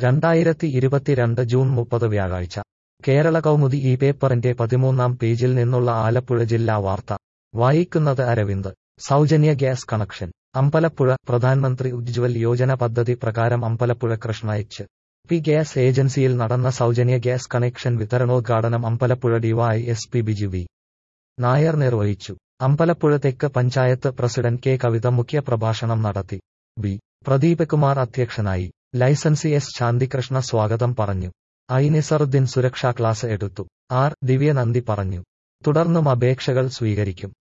രണ്ടായിരത്തി ഇരുപത്തിരണ്ട് ജൂൺ മുപ്പത് വ്യാഴാഴ്ച കേരള കൗമുദി ഈ പേപ്പറിന്റെ പതിമൂന്നാം പേജിൽ നിന്നുള്ള ആലപ്പുഴ ജില്ലാ വാർത്ത വായിക്കുന്നത് അരവിന്ദ് സൗജന്യ ഗ്യാസ് കണക്ഷൻ അമ്പലപ്പുഴ പ്രധാനമന്ത്രി ഉജ്ജ്വൽ യോജന പദ്ധതി പ്രകാരം Ambalappuzha Krishna H P gas ഏജൻസിയിൽ നടന്ന സൗജന്യ ഗ്യാസ് കണക്ഷൻ വിതരണോദ്ഘാടനം Ambalappuzha DY S P Biju V Nair നിർവഹിച്ചു അമ്പലപ്പുഴ തെക്ക് പഞ്ചായത്ത് പ്രസിഡന്റ് കെ കവിത മുഖ്യ പ്രഭാഷണം നടത്തി ബി പ്രദീപ് കുമാർ അധ്യക്ഷനായി ലൈസൻസി എസ് ശാന്തികൃഷ്ണ സ്വാഗതം പറഞ്ഞു ഐ നിസറുദ്ദീൻ സുരക്ഷാ ക്ലാസ് എടുത്തു ആർ ദിവ്യ നന്ദി പറഞ്ഞു തുടർന്നും അപേക്ഷകൾ സ്വീകരിക്കും